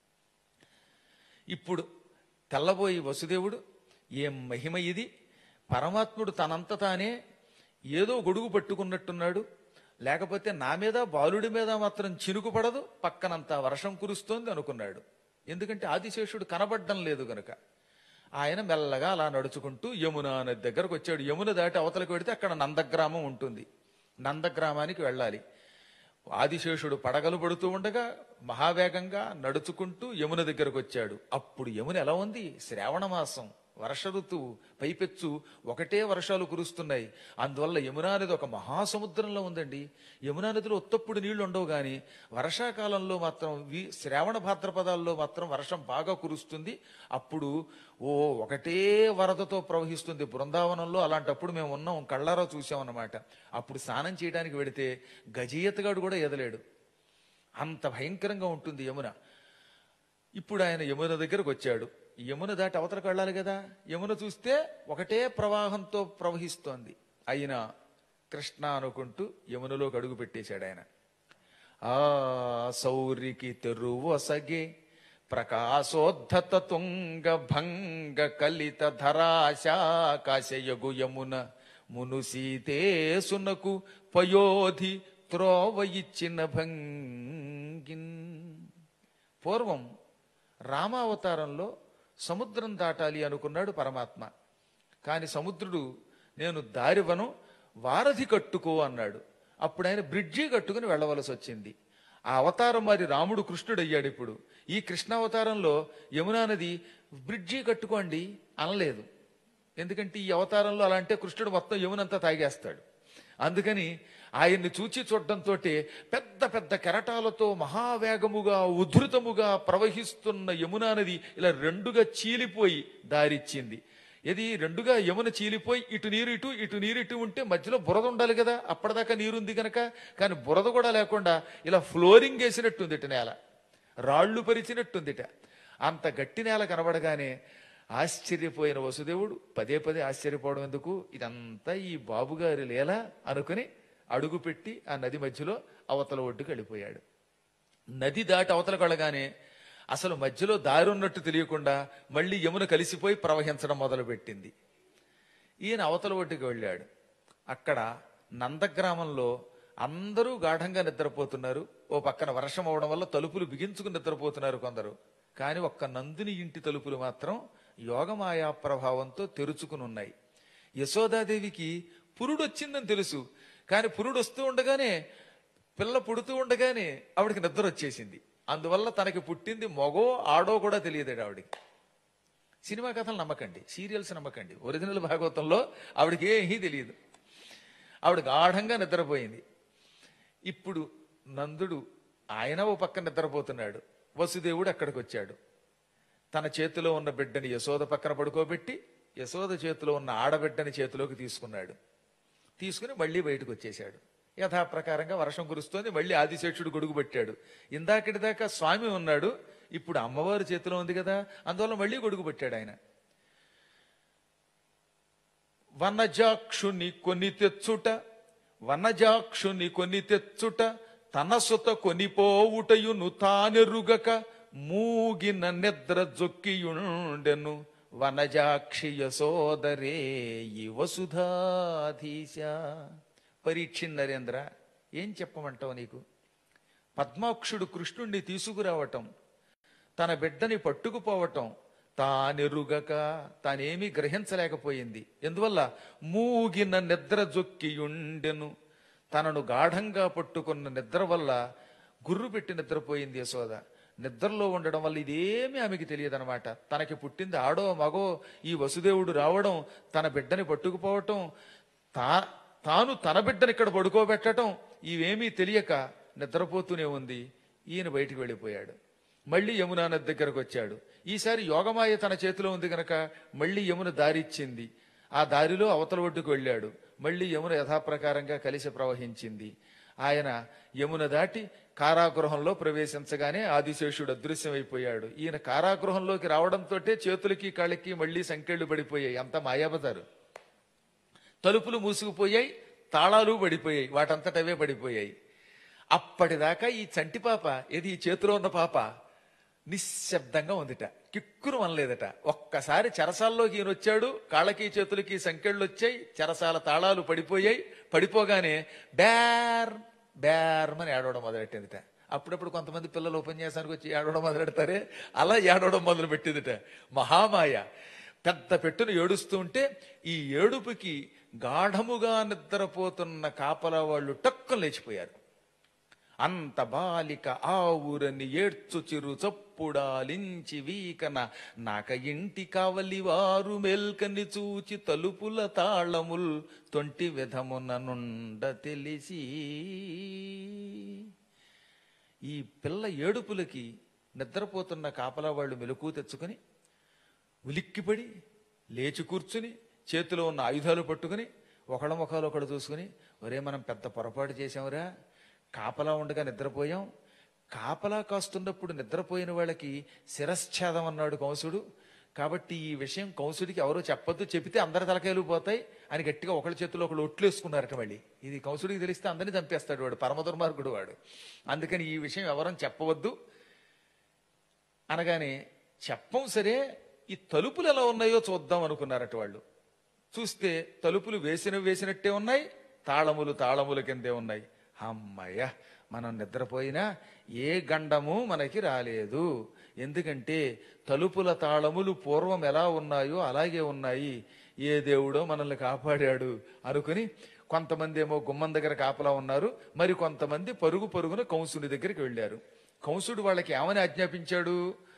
ఇప్పుడు తెల్లబోయి వసుదేవుడు ఏం మహిమ ఇది పరమాత్ముడు తనంత తానే ఏదో గొడుగు పట్టుకున్నట్టున్నాడు లేకపోతే నా మీద బాలుడి మీద మాత్రం చినుకు పడదు పక్కనంతా వర్షం కురుస్తోంది అనుకున్నాడు ఎందుకంటే ఆదిశేషుడు కనబడడం లేదు గనుక ఆయన మెల్లగా అలా నడుచుకుంటూ యమున నది దగ్గరకు వచ్చాడు యమున దాటి అవతలకు వెడితే అక్కడ నందగ్రామం ఉంటుంది నందగ్రామానికి వెళ్ళాలి ఆదిశేషుడు పడగలు పడుతూ ఉండగా మహావేగంగా నడుచుకుంటూ యమున దగ్గరకు వచ్చాడు అప్పుడు యమున ఎలా ఉంది శ్రావణ మాసం వర్ష ఋతువు పైపెచ్చు ఒకటే వర్షాలు కురుస్తున్నాయి అందువల్ల యమునా నది ఒక మహాసముద్రంలో ఉందండి యమునా నదిలో ఉత్తప్పుడు నీళ్లు ఉండవు గాని వర్షాకాలంలో మాత్రం వి శ్రావణ భాద్రపదాల్లో మాత్రం వర్షం బాగా కురుస్తుంది అప్పుడు ఓ ఒకటే వరదతో ప్రవహిస్తుంది బృందావనంలో అలాంటప్పుడు మేము ఉన్నాం కళ్ళారా చూసాం అన్నమాట అప్పుడు స్నానం చేయడానికి వెడితే గజీయతగాడు కూడా ఎదలేడు అంత భయంకరంగా ఉంటుంది యమున ఇప్పుడు ఆయన యమున దగ్గరకు వచ్చాడు యమున దాటి అవతలకు వెళ్ళాలి కదా యమున చూస్తే ఒకటే ప్రవాహంతో ప్రవహిస్తోంది అయినా కృష్ణ అనుకుంటూ యమునలోకి అడుగు పెట్టేశాడు ఆయన ఆ సౌరికి తెరువసగే ప్రకాశోద్ధత తుంగ భంగ కలిత ధరాశాకాశయగు యమున మును సీతేసునకు పయోధి త్రోవ ఇచ్చిన భంగిన్ పూర్వం రామావతారంలో సముద్రం దాటాలి అనుకున్నాడు పరమాత్మ కాని సముద్రుడు నేను దారివను వారధి కట్టుకో అన్నాడు అప్పుడు ఆయన బ్రిడ్జి కట్టుకుని వెళ్ళవలసి వచ్చింది ఆ అవతారం మరి రాముడు కృష్ణుడు అయ్యాడు ఇప్పుడు ఈ కృష్ణావతారంలో యమునా నది బ్రిడ్జి కట్టుకోండి అనలేదు ఎందుకంటే ఈ అవతారంలో అలా అంటే కృష్ణుడు మొత్తం యమునంతా తాగేస్తాడు అందుకని ఆయన్ని చూచి చూడడంతో పెద్ద పెద్ద కెరటాలతో మహావేగముగా ఉధృతముగా ప్రవహిస్తున్న యమునా నది ఇలా రెండుగా చీలిపోయి దారిచ్చింది ఇది రెండుగా యమున చీలిపోయి ఇటు నీరు ఇటు ఇటు నీరు ఇటు ఉంటే మధ్యలో బురద ఉండాలి కదా అప్పటిదాకా నీరుంది కనుక కానీ బురద కూడా లేకుండా ఇలా ఫ్లోరింగ్ వేసినట్టుంది ఇటు నేల రాళ్లు పరిచినట్టుందిట అంత గట్టి నేల కనబడగానే ఆశ్చర్యపోయిన వసుదేవుడు పదే పదే ఆశ్చర్యపోవడం ఎందుకు ఇదంతా ఈ బాబుగారి లీల అనుకుని అడుగుపెట్టి ఆ నది మధ్యలో అవతల ఒడ్డుకు వెళ్ళిపోయాడు నది దాటి అవతలకు వెళ్ళగానే అసలు మధ్యలో దారి ఉన్నట్టు తెలియకుండా మళ్ళీ యమున కలిసిపోయి ప్రవహించడం మొదలుపెట్టింది ఈయన అవతల ఒడ్డుకు వెళ్ళాడు అక్కడ నందగ్రామంలో అందరూ గాఢంగా నిద్రపోతున్నారు ఓ పక్కన వర్షం అవడం వల్ల తలుపులు బిగించుకుని నిద్రపోతున్నారు కొందరు కానీ ఒక్క నందుని ఇంటి తలుపులు మాత్రం యోగమాయా ప్రభావంతో తెరుచుకుని ఉన్నాయి యశోదాదేవికి పురుడు వచ్చిందని తెలుసు కానీ పురుడు వస్తూ ఉండగానే పిల్ల పుడుతూ ఉండగానే ఆవిడకి నిద్ర వచ్చేసింది అందువల్ల తనకి పుట్టింది మగో ఆడో కూడా తెలియదు ఆవిడికి సినిమా కథలు నమ్మకండి సీరియల్స్ నమ్మకండి ఒరిజినల్ భాగవతంలో ఆవిడకి ఏమీ తెలియదు ఆవిడ గాఢంగా నిద్రపోయింది ఇప్పుడు నందుడు ఆయన ఓ పక్కన నిద్రపోతున్నాడు వసుదేవుడు అక్కడికి వచ్చాడు తన చేతిలో ఉన్న బిడ్డని యశోద పక్కన పడుకోబెట్టి యశోద చేతిలో ఉన్న ఆడబిడ్డని చేతిలోకి తీసుకున్నాడు తీసుకుని మళ్ళీ బయటకు వచ్చేశాడు యథాప్రకారంగా వర్షం కురుస్తోంది మళ్ళీ ఆదిశేషుడు గొడుగు పెట్టాడు ఇందాకటి దాకా స్వామి ఉన్నాడు ఇప్పుడు అమ్మవారి చేతిలో ఉంది కదా అందువల్ల మళ్ళీ గొడుగు పెట్టాడు ఆయన వనజాక్షుని కొని తెచ్చుట వనజాక్షుని కొని తెచ్చుట తన సుత కొనిపోవుటయును తానెరుగక మూగిన నిద్ర జొక్కియుండెను వనజాక్షి యశోదరే ఈ వసుధాధీశ పరీక్ష నరేంద్ర ఏం చెప్పమంటావు నీకు పద్మాక్షుడు కృష్ణుణ్ణి తీసుకురావటం తన బిడ్డని పట్టుకుపోవటం తానెరుగక తానేమీ గ్రహించలేకపోయింది ఎందువల్ల మూగిన నిద్ర జొక్కియుండెను తనను గాఢంగా పట్టుకున్న నిద్ర వల్ల గుర్రు పెట్టి నిద్రపోయింది యశోద నిద్రలో ఉండడం వల్ల ఇదేమీ ఆమెకి తెలియదనమాట తనకి పుట్టింది ఆడో మగో ఈ వసుదేవుడు రావడం తన బిడ్డని పట్టుకుపోవటం తా తాను తన బిడ్డని ఇక్కడ పడుకోబెట్టడం ఇవేమీ తెలియక నిద్రపోతూనే ఉంది ఈయన బయటికి వెళ్ళిపోయాడు మళ్ళీ యమునా నది దగ్గరకు వచ్చాడు ఈసారి యోగమాయ తన చేతిలో ఉంది గనక మళ్ళీ యమున దారి ఇచ్చింది ఆ దారిలో అవతల ఒడ్డుకు వెళ్ళాడు మళ్ళీ యమున యథాప్రకారంగా కలిసి ప్రవహించింది ఆయన యమున దాటి కారాగృహంలో ప్రవేశించగానే ఆదిశేషుడు అదృశ్యమైపోయాడు ఈయన కారాగృహంలోకి రావడంతో చేతులకి కాళ్ళకి మళ్ళీ సంకెళ్ళు పడిపోయాయి అంత మాయాబజారు తలుపులు మూసుకుపోయాయి తాళాలు పడిపోయాయి వాటంతటవే పడిపోయాయి అప్పటిదాకా ఈ చంటి పాప ఏది ఈ చేతిలో ఉన్న పాప నిశ్శబ్దంగా ఉందిట కిక్కురు అనలేదట ఒక్కసారి చెరసాల్లోకి ఈయన వచ్చాడు కాళ్ళకి చేతులకి సంకెళ్ళు వచ్చాయి చెరసాల తాళాలు పడిపోయాయి పడిపోగానే బేర్ బేర్మని ఏడవడం మొదలెట్టిందిట అప్పుడప్పుడు కొంతమంది పిల్లలు ఉపన్యాసానికి వచ్చి ఏడవడం మొదలెడతారే అలా ఏడవడం మొదలు పెట్టిందిట మహామాయ పెద్ద పెట్టును ఏడుస్తూ ఉంటే ఈ ఏడుపుకి గాఢముగా నిద్రపోతున్న కాపలా వాళ్ళు టక్కున లేచిపోయారు అంత బాలిక ఆ ఊరని ఏడ్చు చిరు చప్పుడాలించి వీకన నాక ఇంటి కావలి వారు మేల్కని చూచి తలుపుల తాళముల్ తొంటి విధమున నుండ తెలిసి ఈ పిల్ల ఏడుపులకి నిద్రపోతున్న కాపలా వాళ్ళు మెలకు తెచ్చుకొని ఉలిక్కిపడి లేచి కూర్చుని చేతిలో ఉన్న ఆయుధాలు పట్టుకుని ఒకళ్ళ ముఖాలు ఒకడు చూసుకుని ఒరే మనం పెద్ద పొరపాటు చేశాంరా కాపలా ఉండగా నిద్రపోయాం కాపలా కాస్తున్నప్పుడు నిద్రపోయిన వాళ్ళకి శిరశ్ఛేదం అన్నాడు కంసుడు కాబట్టి ఈ విషయం కంసుడికి ఎవరో చెప్పొద్దు చెబితే అందరి తలకాయలు పోతాయి అని గట్టిగా ఒకళ్ళ చేతిలో ఒకళ్ళు ఒట్లేసుకున్నారట మళ్ళీ ఇది కంసుడికి తెలిస్తే అందరినీ చంపేస్తాడు వాడు పరమ దుర్మార్గుడు వాడు అందుకని ఈ విషయం ఎవరం చెప్పవద్దు అనగానే చెప్పం సరే ఈ తలుపులు ఎలా ఉన్నాయో చూద్దాం అనుకున్నారట వాళ్ళు చూస్తే తలుపులు వేసిన వేసినట్టే ఉన్నాయి తాళములు తాళముల కిందే ఉన్నాయి అమ్మయ్య మనం నిద్రపోయినా ఏ గండము మనకి రాలేదు ఎందుకంటే తలుపుల తాళములు పూర్వం ఎలా ఉన్నాయో అలాగే ఉన్నాయి ఏ దేవుడో మనల్ని కాపాడాడు అనుకుని కొంతమంది ఏమో గుమ్మం దగ్గర కాపలా ఉన్నారు మరి కొంతమంది పరుగు పరుగున కంసుడి దగ్గరికి వెళ్ళారు కంసుడు వాళ్ళకి ఏమని ఆజ్ఞాపించాడు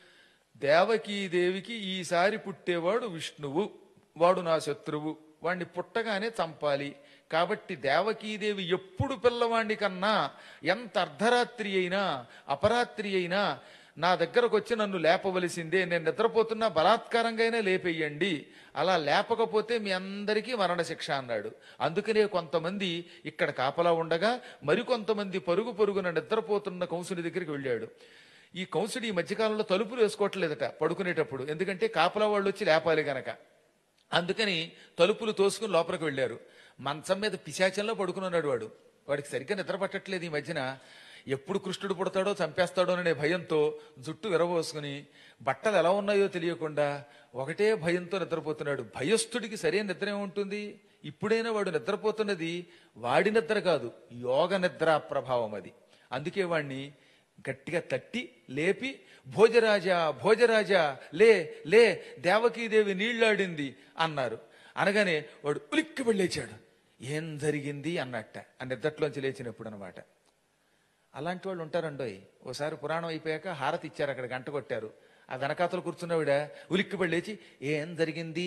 దేవకీదేవికి ఈసారి పుట్టేవాడు విష్ణువు వాడు నా శత్రువు వాణ్ణి పుట్టగానే చంపాలి కాబట్టి దేవకీదేవి ఎప్పుడు పిల్లవాణ్ణి కన్నా ఎంత అర్ధరాత్రి అయినా అపరాత్రి అయినా నా దగ్గరకు వచ్చి నన్ను లేపవలసిందే నేను నిద్రపోతున్నా బలాత్కారంగా అయినా లేపేయండి అలా లేపకపోతే మీ అందరికీ మరణశిక్ష అన్నాడు అందుకనే కొంతమంది ఇక్కడ కాపలా ఉండగా మరికొంతమంది పరుగు పరుగున నిద్రపోతున్న కంసుని దగ్గరికి వెళ్ళాడు ఈ కంసుడు ఈ మధ్యకాలంలో తలుపులు వేసుకోవట్లేదట పడుకునేటప్పుడు ఎందుకంటే కాపలా వాళ్ళు వచ్చి లేపాలి గనక అందుకని తలుపులు తోసుకుని లోపలికి వెళ్ళారు మంచం మీద పిశాచంలో పడుకున్నాడు వాడు వాడికి సరిగ్గా నిద్ర పట్టట్లేదు ఈ మధ్యన ఎప్పుడు కృష్ణుడు పుడతాడో చంపేస్తాడో అనే భయంతో జుట్టు విరబోసుకుని బట్టలు ఎలా ఉన్నాయో తెలియకుండా ఒకటే భయంతో నిద్రపోతున్నాడు భయస్థుడికి సరైన నిద్ర ఏముంటుంది ఇప్పుడైనా వాడు నిద్రపోతున్నది వాడి నిద్ర కాదు యోగ నిద్ర ప్రభావం అది అందుకే వాణ్ణి గట్టిగా తట్టి లేపి భోజరాజా భోజరాజా లే లే దేవకీదేవి నీళ్లాడింది అన్నారు అనగానే వాడు ఉలిక్కి లేచాడు ఏం జరిగింది అన్నట్ట ఆ నిద్రలోంచి లేచినప్పుడు అనమాట అలాంటి వాళ్ళు ఉంటారండోయ్ ఓసారి పురాణం అయిపోయాక హారతి ఇచ్చారు అక్కడ గంట కొట్టారు ఆ వెనకాతలు కూర్చున్నవిడ ఉలిక్కి లేచి ఏం జరిగింది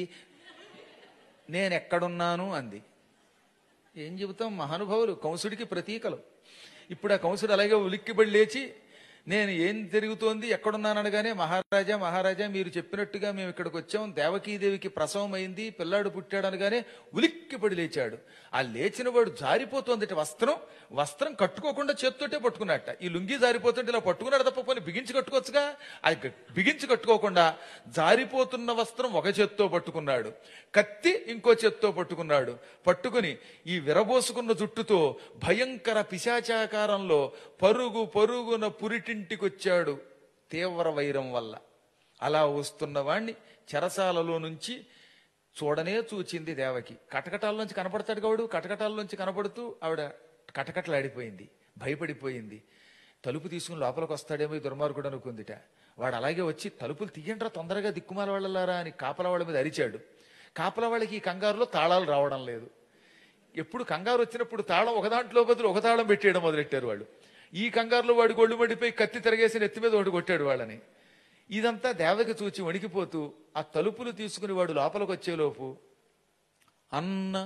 నేను ఎక్కడున్నాను అంది ఏం చెబుతాం మహానుభావులు కంసుడికి ప్రతీకలు ఇప్పుడు ఆ కంసుడు అలాగే ఉలిక్కిబడి లేచి నేను ఏం జరుగుతోంది ఎక్కడున్నాననగానే మహారాజా మహారాజా మీరు చెప్పినట్టుగా మేము ఇక్కడికి వచ్చాం దేవకీదేవికి ప్రసవం అయింది పిల్లాడు పుట్టాడు అనగానే ఉలిక్కిపడి లేచాడు ఆ లేచిన వాడు జారిపోతోంది వస్త్రం వస్త్రం కట్టుకోకుండా చేత్తోటే పట్టుకున్నట్ట ఈ లుంగి జారిపోతుంటే ఇలా పట్టుకున్నాడు తప్ప పోనీ బిగించి కట్టుకోవచ్చుగా అది గ- బిగించి కట్టుకోకుండా జారిపోతున్న వస్త్రం ఒక చేత్తో పట్టుకున్నాడు కత్తి ఇంకో చేత్తో పట్టుకున్నాడు పట్టుకుని ఈ విరబోసుకున్న జుట్టుతో భయంకర పిశాచాకారంలో పరుగు పరుగున పురిటింటికొచ్చాడు తీవ్ర వైరం వల్ల అలా వస్తున్న వాణ్ణి చెరసాలలో నుంచి చూడనే చూచింది దేవకి కటకటాల్లోంచి కనపడతాడు కావుడు కటకటాల్లోంచి కనపడుతూ ఆవిడ కటకటలాడిపోయింది భయపడిపోయింది తలుపు తీసుకుని లోపలికి వస్తాడేమో ఈ దుర్మార్గుడు అనుకుందిట వాడు అలాగే వచ్చి తలుపులు తీయండ్రా తొందరగా దిక్కుమాల వాళ్ళలారా అని కాపల వాళ్ళ మీద అరిచాడు కాపల వాళ్ళకి ఈ కంగారులో తాళాలు రావడం లేదు ఎప్పుడు కంగారు వచ్చినప్పుడు తాళం ఒక దాంట్లో బదులు ఒక తాళం పెట్టేయడం మొదలెట్టారు వాళ్ళు ఈ కంగారులో వాడు గొళ్ళు మడిపోయి కత్తి తిరగేసి నెత్తి మీద ఒకటి కొట్టాడు వాళ్ళని ఇదంతా దేవకి చూచి వణికిపోతూ ఆ తలుపులు తీసుకుని వాడు లోపలికి వచ్చేలోపు అన్న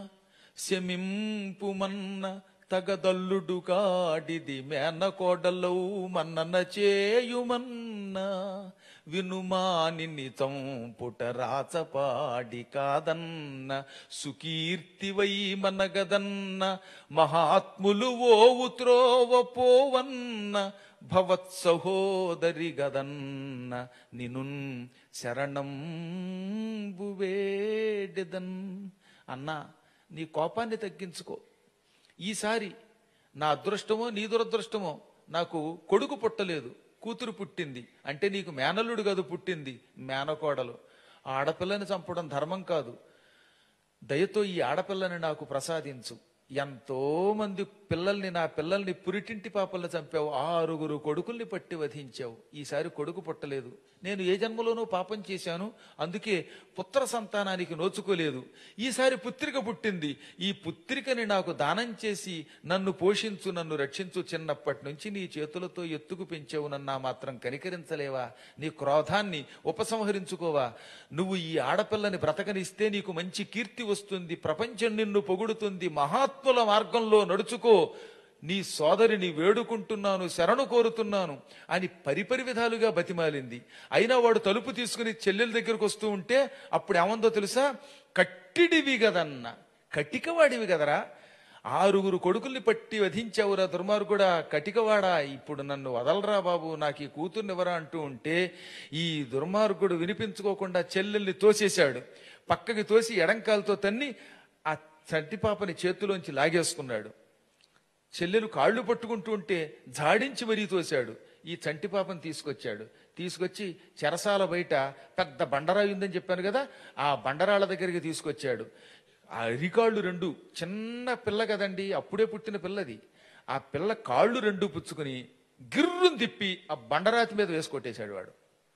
శమింపుమన్న తగదల్లుడు కాడిది మేనకోడలవు మన్నన చేయుమన్న వినుమా నిన్ని చంపుట రాచపాడి కాదన్న సుకీర్తివై మనగదన్న మహాత్ములు ఓవు త్రోవ పోవన్న భవత్ సహోదరి గదన్న నినున్ శరణం వేడెదన్ అన్నా నీ కోపాన్ని తగ్గించుకో ఈసారి నా అదృష్టమో నీ దురదృష్టమో నాకు కొడుకు పుట్టలేదు కూతురు పుట్టింది అంటే నీకు మేనల్లుడు కాదు పుట్టింది మేనకోడలు ఆ ఆడపిల్లని చంపడం ధర్మం కాదు దయతో ఈ ఆడపిల్లని నాకు ప్రసాదించు ఎంతో మంది పిల్లల్ని నా పిల్లల్ని పురిటింటి పాపల్ని చంపావు ఆరుగురు కొడుకుల్ని పట్టి వధించావు ఈసారి కొడుకు పుట్టలేదు నేను ఏ జన్మలోనూ పాపం చేశాను అందుకే పుత్ర సంతానానికి నోచుకోలేదు ఈసారి పుత్రిక పుట్టింది ఈ పుత్రికని నాకు దానం చేసి నన్ను పోషించు నన్ను రక్షించు చిన్నప్పటి నుంచి నీ చేతులతో ఎత్తుకు పెంచావు నన్నా మాత్రం కనికరించలేవా నీ క్రోధాన్ని ఉపసంహరించుకోవా నువ్వు ఈ ఆడపిల్లని బ్రతకనిస్తే నీకు మంచి కీర్తి వస్తుంది ప్రపంచం నిన్ను పొగుడుతుంది మహాత్ముల మార్గంలో నడుచుకో నీ సోదరిని వేడుకుంటున్నాను శరణు కోరుతున్నాను అని పరిపరి విధాలుగా బతిమాలింది అయినా వాడు తలుపు తీసుకుని చెల్లెల దగ్గరకు వస్తూ ఉంటే అప్పుడు ఏమందో తెలుసా కట్టిడివి కదన్న కటికవాడివి కదరా ఆరుగురు కొడుకుల్ని పట్టి వధించావురా దుర్మార్గుడా కటికవాడా ఇప్పుడు నన్ను వదలరా బాబు నాకు ఈ కూతుర్నివ్వరా అంటూ ఉంటే ఈ దుర్మార్గుడు వినిపించుకోకుండా చెల్లెల్ని తోసేశాడు పక్కకి తోసి ఎడంకాలతో తన్ని ఆ చంటిపాపని చేతిలోంచి లాగేసుకున్నాడు చెల్లెలు కాళ్ళు పట్టుకుంటూ ఉంటే జాడించి మరీ తోశాడు ఈ చంటి పాపను తీసుకొచ్చాడు తీసుకొచ్చి చెరసాల బయట పెద్ద బండరాయి ఉందని చెప్పాను కదా ఆ బండరాళ్ళ దగ్గరికి తీసుకొచ్చాడు ఆ అరికాళ్ళు రెండు చిన్న పిల్ల కదండి అప్పుడే పుట్టిన పిల్లది ఆ పిల్ల కాళ్ళు రెండు పుచ్చుకుని గిర్రుని తిప్పి ఆ బండరాతి మీద వేసి కొట్టేశాడు వాడు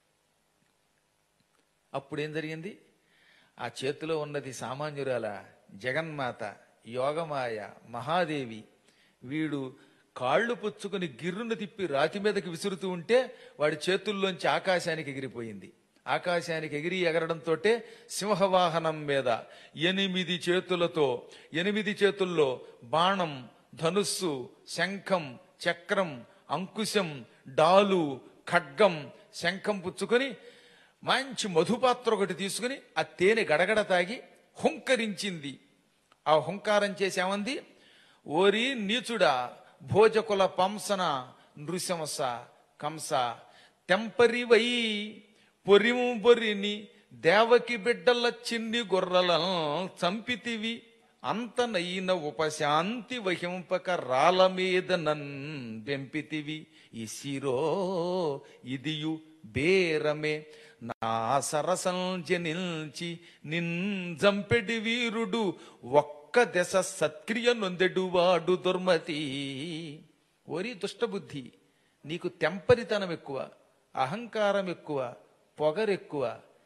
అప్పుడేం జరిగింది ఆ చేతిలో ఉన్నది సామాన్యురాల జగన్మాత యోగమాయ మహాదేవి వీడు కాళ్ళు పుచ్చుకుని గిర్రును తిప్పి రాతి మీదకి విసురుతూ ఉంటే వాడి చేతుల్లోంచి ఆకాశానికి ఎగిరిపోయింది ఆకాశానికి ఎగిరి ఎగరడంతో సింహవాహనం మీద ఎనిమిది చేతులతో ఎనిమిది చేతుల్లో బాణం ధనుస్సు శంఖం చక్రం అంకుశం డాలు ఖడ్గం శంఖం పుచ్చుకొని మంచి మధుపాత్ర ఒకటి తీసుకుని ఆ తేనె గడగడ తాగి హుంకరించింది ఆ హుంకారం చేశామంది ఓరి నీచుడా భోజకుల పంసన నృశంస కంస తెంపరివై పొరిముబొరిని దేవకి బిడ్డల చిన్ని గొర్రెలను చంపితివి అంతనైన ఉపశాంతి వహింపక రాల మీద నన్ వెంపితివి ఇసిరో ఇదియు బేరమే నా సరసం జనిల్చి నింజంపెడి వీరుడు ఒక్క దశ సత్క్రియ నొందెడువాడు దుర్మతి ఓరి దుష్టబుద్ధి నీకు తెంపరితనం ఎక్కువ అహంకారం ఎక్కువ పొగరెక్కువ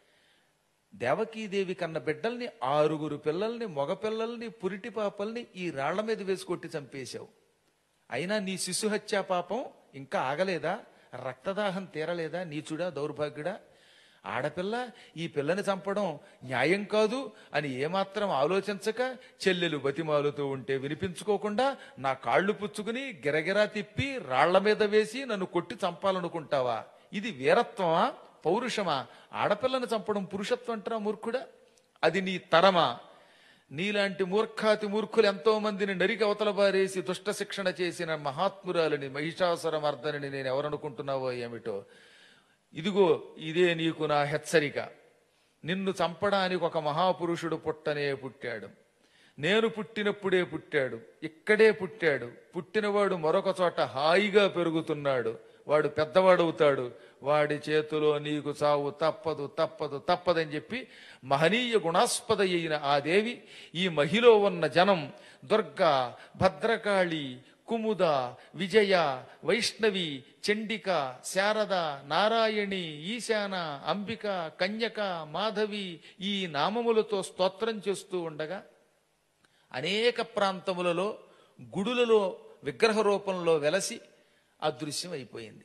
దేవకీదేవి కన్న బిడ్డల్ని ఆరుగురు పిల్లల్ని మగ పిల్లల్ని పురిటి పాపల్ని ఈ రాళ్ల మీద వేసి కొట్టి చంపేశావు అయినా నీ శిశు హత్యా పాపం ఇంకా ఆగలేదా రక్తదాహం తీరలేదా నీచుడా దౌర్భాగ్యుడా ఆడపిల్ల ఈ పిల్లని చంపడం న్యాయం కాదు అని ఏమాత్రం ఆలోచించక చెల్లెలు బతిమాలుతూ ఉంటే వినిపించుకోకుండా నా కాళ్ళు పుచ్చుకుని గిరగిరా తిప్పి రాళ్ల మీద వేసి నన్ను కొట్టి చంపాలనుకుంటావా ఇది వీరత్వమా పౌరుషమా ఆడపిల్లని చంపడం పురుషత్వం అంటారా మూర్ఖుడా అది నీ తరమా నీలాంటి మూర్ఖాతి మూర్ఖులు ఎంతో మందిని నరికి అవతల బారేసి దుష్ట శిక్షణ చేసిన మహాత్మురాలిని మహిషాసుర మర్దనిని నేను ఎవరనుకుంటున్నావో ఏమిటో ఇదిగో ఇదే నీకు నా హెచ్చరిక నిన్ను చంపడానికి ఒక మహాపురుషుడు పుట్టనే పుట్టాడు నేను పుట్టినప్పుడే పుట్టాడు ఇక్కడే పుట్టాడు పుట్టినవాడు మరొక చోట హాయిగా పెరుగుతున్నాడు వాడు పెద్దవాడవుతాడు వాడి చేతిలో నీకు చావు తప్పదు తప్పదు తప్పదని చెప్పి మహనీయ గుణాస్పద అయిన ఆ దేవి ఈ మహిలో ఉన్న జనం దుర్గా భద్రకాళి కుముద విజయ వైష్ణవి చండిక శారద నారాయణి ఈశాన అంబిక కన్యక మాధవి ఈ నామములతో స్తోత్రం చేస్తూ ఉండగా అనేక ప్రాంతములలో గుడులలో విగ్రహ రూపంలో వెలసి అదృశ్యం అయిపోయింది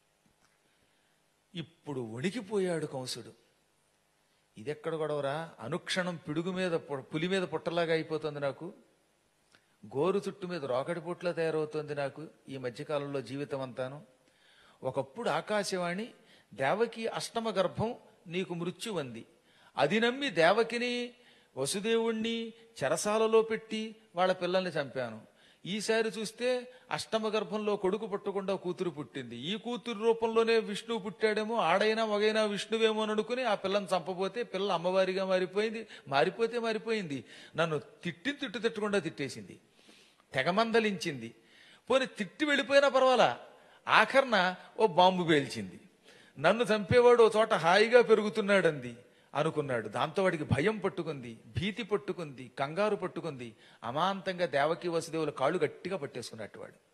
ఇప్పుడు వణికిపోయాడు కంసుడు ఇదెక్కడ గొడవరా అనుక్షణం పిడుగు మీద పు- పులి మీద పుట్టలాగా అయిపోతుంది నాకు గోరు చుట్టు మీద రోకటి పుట్ల తయారవుతుంది నాకు ఈ మధ్యకాలంలో జీవితం అంతాను ఒకప్పుడు ఆకాశవాణి దేవకి అష్టమ గర్భం నీకు మృత్యు అంది అది నమ్మి దేవకిని వసుదేవుణ్ణి చెరసాలలో పెట్టి వాళ్ళ పిల్లల్ని చంపాను ఈసారి చూస్తే అష్టమ గర్భంలో కొడుకు పుట్టకుండా కూతురు పుట్టింది ఈ కూతురు రూపంలోనే విష్ణువు పుట్టాడేమో ఆడైనా మగైనా విష్ణువేమో అని అనుకుని ఆ పిల్లని చంపబోతే పిల్ల అమ్మవారిగా మారిపోయింది మారిపోతే మారిపోయింది నన్ను తిట్టి తిట్టు తిట్టకుండా తిట్టేసింది తెగమందలించింది పోనీ తిట్టి వెళ్ళిపోయినా పర్వాలా ఆఖరణ ఓ బాంబు పేల్చింది నన్ను చంపేవాడు ఓ చోట హాయిగా పెరుగుతున్నాడంది అనుకున్నాడు దాంతో వాడికి భయం పట్టుకుంది భీతి పట్టుకుంది కంగారు పట్టుకుంది అమాంతంగా దేవకి వసుదేవుల కాళ్ళు గట్టిగా పట్టేసుకున్నట్టు వాడు